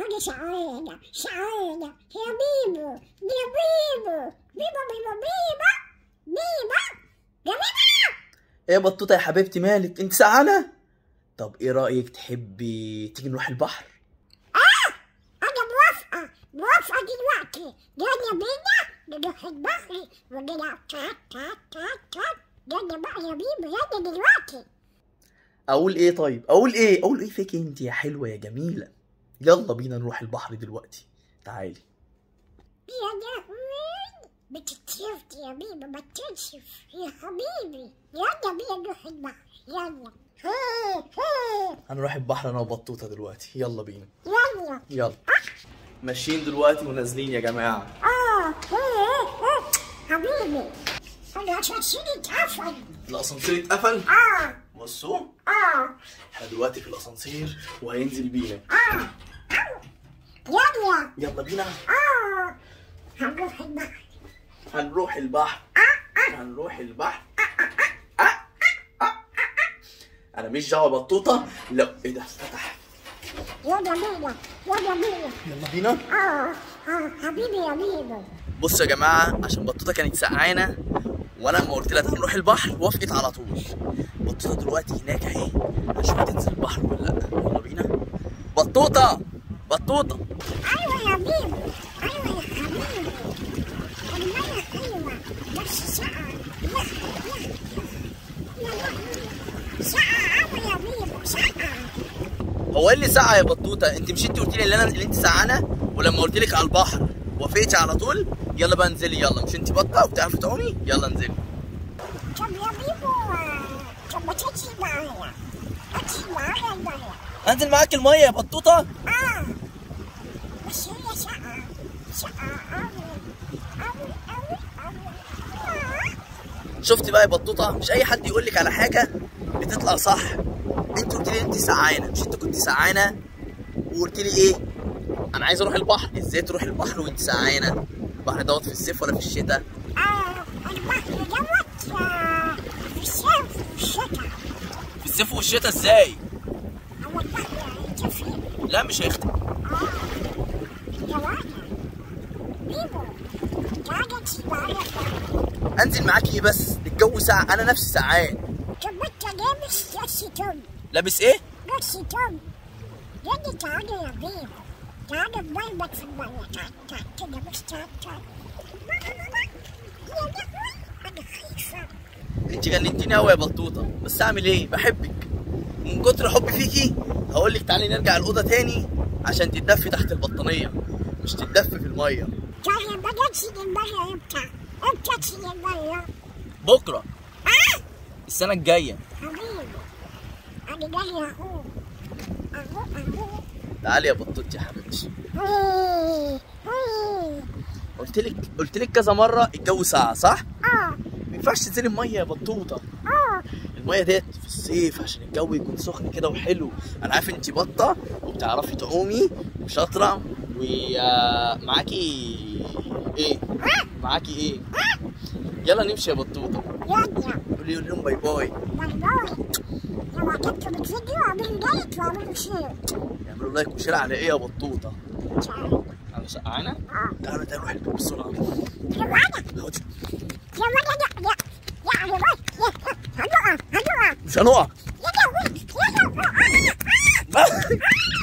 حاجة سعادة سعادة يا بيبو يا بيبو بيبو بيبو بيبو بيبو يا بيبو ايه يا بطوطه يا حبيبتي مالك انت سعانه طب ايه رايك تحبي تيجي نروح البحر أنا موافقة موافقة دلوقتي يلا بينا نروح البحر ونلعب تات تات تات تات يلا بقى يا بيبو يلا دلوقتي اقول ايه طيب اقول ايه اقول ايه فيك انت يا حلوه يا جميله يلا بينا نروح البحر دلوقتي تعالي يا لهوي بتتشفت يا بيبو ما تنشف يا حبيبي يلا بينا نروح البحر يلا هي هي هنروح البحر انا وبطوطه دلوقتي يلا بينا يلا يلا ماشيين دلوقتي ونازلين يا جماعه اه هي هي حبيبي انا اساسيني اتقفل الاسانسير اتقفل اه بصوا اه احنا دلوقتي في الاسانسير وهينزل بينا اه يلا يلا بينا اه هنروح البحر هنروح البحر هنروح البحر انا مش دعوه بطوطه لا ايه ده فتح يلا بينا يلا بينا يلا بينا اه اه حبيبي يا بيبو بصوا يا جماعه عشان بطوطه كانت سقعانه وانا لما قلت لها تعالى نروح البحر وافقت على طول بطوطه دلوقتي هناك اهي هنشوف تنزل البحر ولا لا يلا بينا بطوطه بطوطه ايوه يا بيبو ايوه يا حبيبي المية حلوة بس ساقعة يا يا يا لهوي ساقعة أوي يا بيبو ساقعة هو ايه اللي سقع يا بطوطه انت مش انت قلت لي ان انا اللي انت سقعانه ولما قلت لك على البحر وافقتي على طول يلا بقى انزلي يلا مش انت بطه وبتعرفي تعومي يلا انزلي طب يا بيبو طب ما تجي معايا أجي معايا المية انزل معاك الميه يا بطوطه آه بس هي ساقعة ساقعة أوي أوي أوي أوي شفتي بقى يا بطوطه مش اي حد يقول لك على حاجه بتطلع صح انت قلت لي انت سقعانه مش انت كنت سقعانه وقلت لي ايه انا عايز اروح البحر ازاي تروح البحر وانت سقعانه البحر دوت في الصيف ولا في الشتاء آه البحر دوت آه، في الصيف والشتاء في الصيف والشتاء ازاي هو البحر يتفق لا مش هيختم جوانا بيبو تعالى تعالى انزل معاكي ايه بس الجو ساقع انا نفسي سقعان طب انت لابس جاكسي توم لابس ايه جاكسي توم يلا تعالى يا بيبو تعالى بويبك في المية تعال تعال كده بس تعال تعال يا لهوي انا خايفة انت جننتيني قوي يا بطوطه بس اعمل ايه بحبك من كتر حبي فيكي هقول لك تعالي نرجع الاوضه تاني عشان تتدفي تحت البطانيه مش تتدفي في الميه تعالى ما جاتش المية امتى امتى تيجي المية بكره اه السنه الجايه حبيبي انا جاي اهو اهو اهو تعالي يا بطوطتي يا حبيبتي وي وي قلت لك قلت لك كذا مره الجو ساقع صح اه ما ينفعش تنزلي الميه يا بطوطه اه الميه ديت في الصيف عشان الجو يكون سخن كده وحلو انا عارف انت بطه وبتعرفي تعومي وشاطره ومعاكي ايه معاكي ايه يلا نمشي يا بطوطه يلا قولي لهم باي باي باي باي لو عجبكم الفيديو اعملوا لايك واعملوا شير يعملوا لايك وشير على ايه يا بطوطه تعالوا على سقعانه اه تعالوا تعالوا نروح البيت بسرعه يا ولد خد. يا ولد يا يا يا ولد هنقع هنقع مش هنقع يا لهوي يا لهوي آه، آه.